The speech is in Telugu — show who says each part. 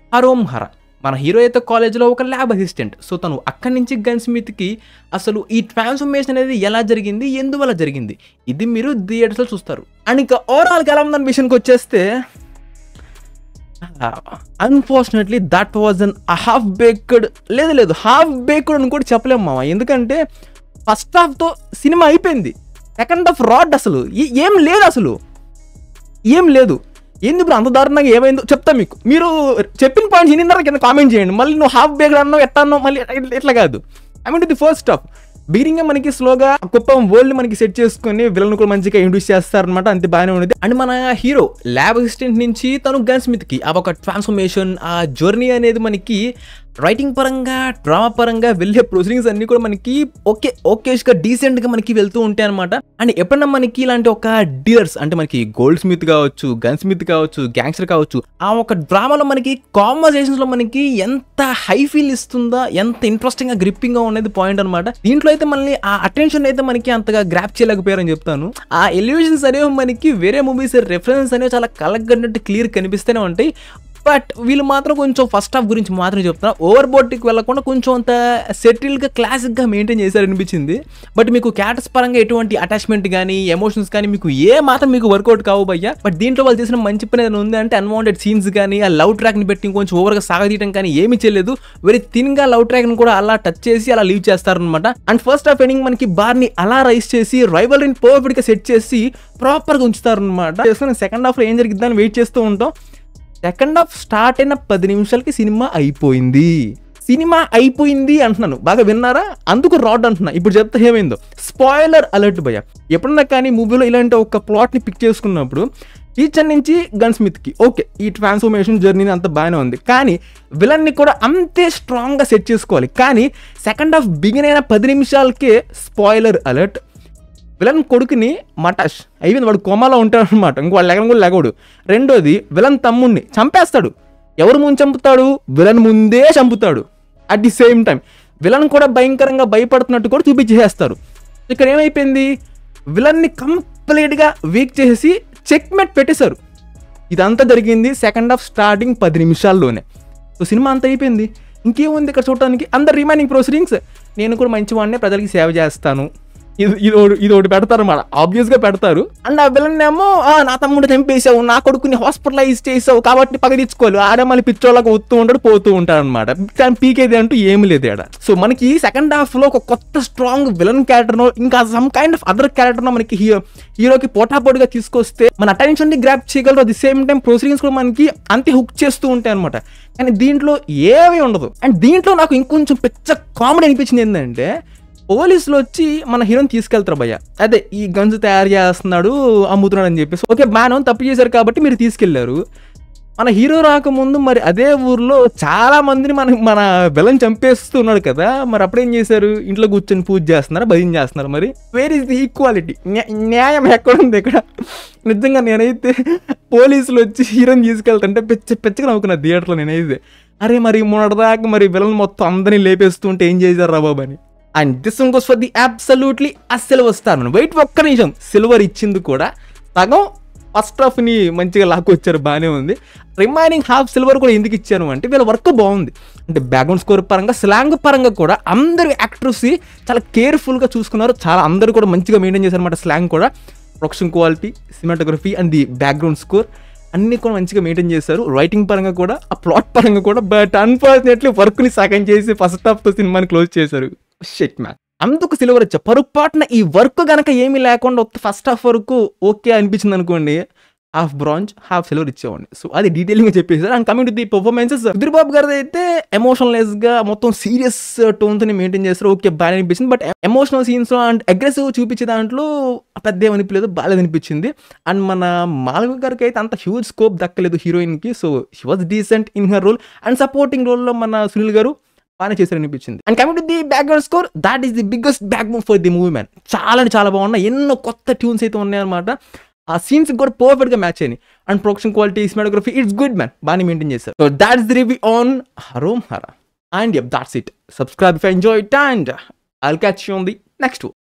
Speaker 1: హరోమ్ హర మన హీరో అయితే కాలేజ్లో ఒక ల్యాబ్ అసిస్టెంట్ సో తను అక్కడి నుంచి గన్ స్మిత్కి అసలు ఈ ట్రాన్స్ఫర్మేషన్ అనేది ఎలా జరిగింది ఎందువల్ల జరిగింది ఇది మీరు థియేటర్స్లో చూస్తారు అండ్ ఇంకా ఓవరాల్గా ఎలా ఉందని విషయానికి వచ్చేస్తే unfortunately that was an half baked లేదు లేదు హాఫ్ బేక్డ్ అని కూడా చెప్పలేము మామ ఎందుకంటే ఫస్ట్ హాఫ్తో సినిమా అయిపోయింది సెకండ్ హాఫ్ రాడ్ అసలు ఏ- ఏం లేదు అసలు ఏం లేదు ఏంది ఇప్పుడు అంత దారుణంగా ఏమైందో చెప్తా మీకు మీరు చెప్పిన పాయింట్స్ ఎన్ని కింద కామెంట్ చేయండి మళ్ళీ నువ్వు హాఫ్ బేక్డ్ అన్నావు ఎట్లా అన్నావు మళ్ళీ ఇట్లా- ఇట్లా కాదు I mean the first half beginning మనకి స్లోగా కుప్పం వరల్డ్ మనకి సెట్ చేసుకొని విలన్ కూడా మంచిగా ఇంట్రడ్యూస్ చేస్తారనమాట అంతే బాగానే ఉండేది అండ్ మన హీరో ల్యాబ్ అసిస్టెంట్ నుంచి తను గన్ స్మిత్కి ఆ ఒక ట్రాన్స్ఫర్మేషన్ ఆ జర్నీ అనేది మనకి రైటింగ్ పరంగా డ్రామా పరంగా వెళ్ళే ప్రొసీడింగ్స్ అన్ని కూడా మనకి ఓకే ఓకేష్గా డీసెంట్గా మనకి వెళ్తూ ఉంటాయి అనమాట అండ్ ఎప్పుడన్నా మనకి ఇలాంటి ఒక డీలర్స్ అంటే మనకి గోల్డ్ స్మిత్ కావచ్చు గన్ స్మిత్ కావచ్చు గ్యాంగ్స్టర్ కావచ్చు ఆ ఒక డ్రామాలో మనకి కాన్వర్సేషన్స్లో మనకి ఎంత హై ఫీల్ ఇస్తుందా ఎంత ఇంట్రెస్టింగ్గా గ్రిప్పింగ్గా ఉండేది పాయింట్ అనమాట దీంట్లో అయితే మనల్ని ఆ అటెన్షన్ అయితే మనకి అంతగా గ్రాప్ చేయలేకపోయారని చెప్తాను ఆ ఎలివేషన్స్ అనేవి మనకి వేరే మూవీస్ రెఫరెన్స్ అనేవి చాలా కలగన్నట్టు క్లియర్ కనిపిస్తూనే ఉంటాయి బట్ వీళ్ళు మాత్రం కొంచెం ఫస్ట్ హాఫ్ గురించి మాత్రం చెప్తున్నా ఓవర్ బోర్డ్కి వెళ్ళకుండా కొంచెం అంత సెటిల్గా క్లాసిక్గా మెయింటైన్ చేశారు అనిపించింది బట్ మీకు క్యారెక్టర్స్ పరంగా ఎటువంటి అటాచ్మెంట్ కానీ ఎమోషన్స్ కానీ మీకు ఏ మాత్రం మీకు వర్కౌట్ కావు భయ్యా బట్ దీంట్లో వాళ్ళు చేసిన మంచి పని ఏదైనా ఉంది అంటే అన్వాంటెడ్ సీన్స్ కానీ ఆ లవ్ ట్రాక్ని పెట్టి ఇంకొంచెం ఓవర్గా సాగదీయడం కానీ ఏమీ చేయలేదు వెరీ థిన్గా లవ్ ట్రాక్ని కూడా అలా టచ్ చేసి అలా లీవ్ చేస్తారనమాట అండ్ ఫస్ట్ హాఫ్ ఎండింగ్ మనకి బార్ని అలా రైస్ చేసి రైవల్ని పర్ఫెక్ట్గా సెట్ చేసి ప్రాపర్గా ఉంచుతారనమాట చేసుకుని సెకండ్ హాఫ్లో ఏం జరిగిద్దని వెయిట్ చేస్తూ ఉంటాం సెకండ్ హాఫ్ స్టార్ట్ అయిన పది నిమిషాలకి సినిమా అయిపోయింది సినిమా అయిపోయింది అంటున్నాను బాగా విన్నారా అందుకు రాడ్ అంటున్నా ఇప్పుడు చెప్తే ఏమైందో స్పాయిలర్ అలర్ట్ భయ ఎప్పుడన్నా కానీ మూవీలో ఇలాంటి ఒక ప్లాట్ని పిక్ చేసుకున్నప్పుడు టీచర్ నుంచి గన్ స్మిత్కి ఓకే ఈ ట్రాన్స్ఫర్మేషన్ జర్నీ అంత బాగానే ఉంది కానీ విలన్ని కూడా అంతే స్ట్రాంగ్గా సెట్ చేసుకోవాలి కానీ సెకండ్ హాఫ్ బిగిన్ అయిన పది నిమిషాలకే స్పాయిలర్ అలర్ట్ విలన్ కొడుకుని మటాష్ అయిపోయింది వాడు కోమాలో ఉంటాడు అనమాట ఇంకో వాడు లెగన్ కూడా లెగడు రెండోది విలన్ తమ్ముడిని చంపేస్తాడు ఎవరు ముందు చంపుతాడు విలన్ ముందే చంపుతాడు at the same time villain కూడా భయంకరంగా భయపడుతున్నట్టు కూడా చూపించేస్తారు ఇక్కడ ఏమైపోయింది విలన్ని కంప్లీట్గా వీక్ చేసి చెక్మెట్ పెట్టేశారు ఇదంతా జరిగింది సెకండ్ హాఫ్ స్టార్టింగ్ పది నిమిషాల్లోనే సో సినిమా అంతా అయిపోయింది ఇంకేముంది ఇక్కడ చూడటానికి అందరు రిమైనింగ్ ప్రొసీడింగ్స్ నేను కూడా మంచివాడినే ప్రజలకి సేవ చేస్తాను ఇది ఇది ఒకటి ఇది ఒకటి పెడతారు అన్నమాట ఆబ్వియస్గా పెడతారు అండ్ ఆ విలన్ ఏమో "ఆ, నా తమ్ముడు చంపేశావు నా కొడుకుని హాస్పిటలైజ్ చేసావు కాబట్టి పగ తెచ్చుకోవాలి ఆడే మళ్ళీ పిచ్చోళ్ళకి వస్తూ ఉంటాడు పోతూ ఉంటాడు అనమాట పీకేది అంటూ ఏమి లేదు ఆడ సో మనకి సెకండ్ హాఫ్ లో ఒక కొత్త స్ట్రాంగ్ విలన్ క్యారెక్టర్ ఇంకా some kind of other character మనకి హీరో హీరోకి పోటాపోటీగా తీసుకొస్తే మన అటెన్షన్ ని గ్రాప్ చేయగలరు at the same time proceedings కూడా మనకి అంతే హుక్ చేస్తూ ఉంటాయి అనమాట కానీ దీంట్లో ఏమీ ఉండదు అండ్ దీంట్లో నాకు ఇంకొంచెం పెద్ద కామెడీ అనిపించింది ఏంటంటే పోలీసులు వచ్చి మన హీరోని తీసుకెళ్తారు భయ్య అదే ఈ గన్స్ తయారు చేస్తున్నాడు అమ్ముతున్నాడు అని చెప్పేసి ఓకే బాగా తప్పు చేశారు కాబట్టి మీరు తీసుకెళ్లారు మన హీరో రాకముందు మరి అదే ఊర్లో చాలా మందిని మన మన బెల్లం చంపేస్తున్నాడు కదా మరి అప్పుడేం చేశారు ఇంట్లో కూర్చొని పూజ చేస్తున్నారు భజన చేస్తున్నారు మరి వేర్ ఇస్ ది ఈక్వాలిటీ న్యాయం ఎక్కడ ఉంది ఇక్కడ నిజంగా నేనైతే పోలీసులు వచ్చి హీరోని తీసుకెళ్తుంటే పెచ్చ పెచ్చగా నవ్వుకున్నా థియేటర్లో నేనైతే అరే మరి మొన్నటిదాకా మరి విలన్ మొత్తం అందరినీ లేపేస్తుంటే ఏం చేశారు రా బాబు అని and this one goes for the absolutely ah silver star మనం వెయిట్ ఒక్క నిమిషం సిల్వర్ ఇచ్చింది కూడా సగం ఫస్ట్ హాఫ్ని మంచిగా లాక్కొచ్చారు బాగానే ఉంది రిమైనింగ్ హాఫ్ సిల్వర్ కూడా ఎందుకు ఇచ్చాను అంటే వీళ్ళ వర్క్ బాగుంది అంటే బ్యాక్గ్రౌండ్ స్కోర్ పరంగా స్లాంగ్ పరంగా కూడా అందరు యాక్టర్స్ చాలా కేర్ఫుల్గా చూసుకున్నారు చాలా అందరూ కూడా మంచిగా మెయింటైన్ చేశారు అనమాట స్లాంగ్ కూడా production quality cinematography and the background score అన్ని కూడా మంచిగా మెయింటైన్ చేశారు రైటింగ్ పరంగా కూడా ఆ ప్లాట్ పరంగా కూడా బట్ అన్ఫార్చునేట్లీ వర్క్ని సగం చేసి ఫస్ట్ హాఫ్తో సినిమాని క్లోజ్ చేశారు షెట్ మ్యాన్ అందుకు సిల్వర్ వచ్చా పొరపాటున ఈ వర్క్ గనక ఏమీ లేకుండా ఫస్ట్ హాఫ్ వరకు ఓకే అనిపించింది అనుకోండి హాఫ్ బ్రాంజ్ హాఫ్ సిల్వర్ ఇచ్చేవాడిని సో అది డీటెయిలింగ్ చెప్పేసారు and coming to the performances Sudheer Babu గారిది అయితే ఎమోషనలెస్ గా మొత్తం సీరియస్ టోన్ తో మెయింటైన్ చేస్తారు ఓకే బాగా అనిపించింది but emotional scenes and aggressive చూపించే దాంట్లో పెద్ద ఏమనిపించలేదు బాగాలేదు అనిపించింది అండ్ మన మాలవి గారికి అయితే అంత హ్యూజ్ స్కోప్ దక్కలేదు హీరోయిన్ కి so she was decent in her role and supporting రోల్లో మన సునీల్ గారు బాగానే చేశారు అనిపించింది and coming to the background score that is the biggest back move for the movie man చాలా అంటే చాలా బాగున్నాయి ఎన్నో కొత్త ట్యూన్స్ అయితే ఉన్నాయన్నమాట ఆ సీన్స్ కూడా పర్ఫెక్ట్ గా మ్యాచ్ అయినాయి and production quality cinematography it's good man బాగానే మెయింటైన్ చేశారు so that's the review on Harom Hara and yup that's it subscribe if enjoy it and I'll catch you on the next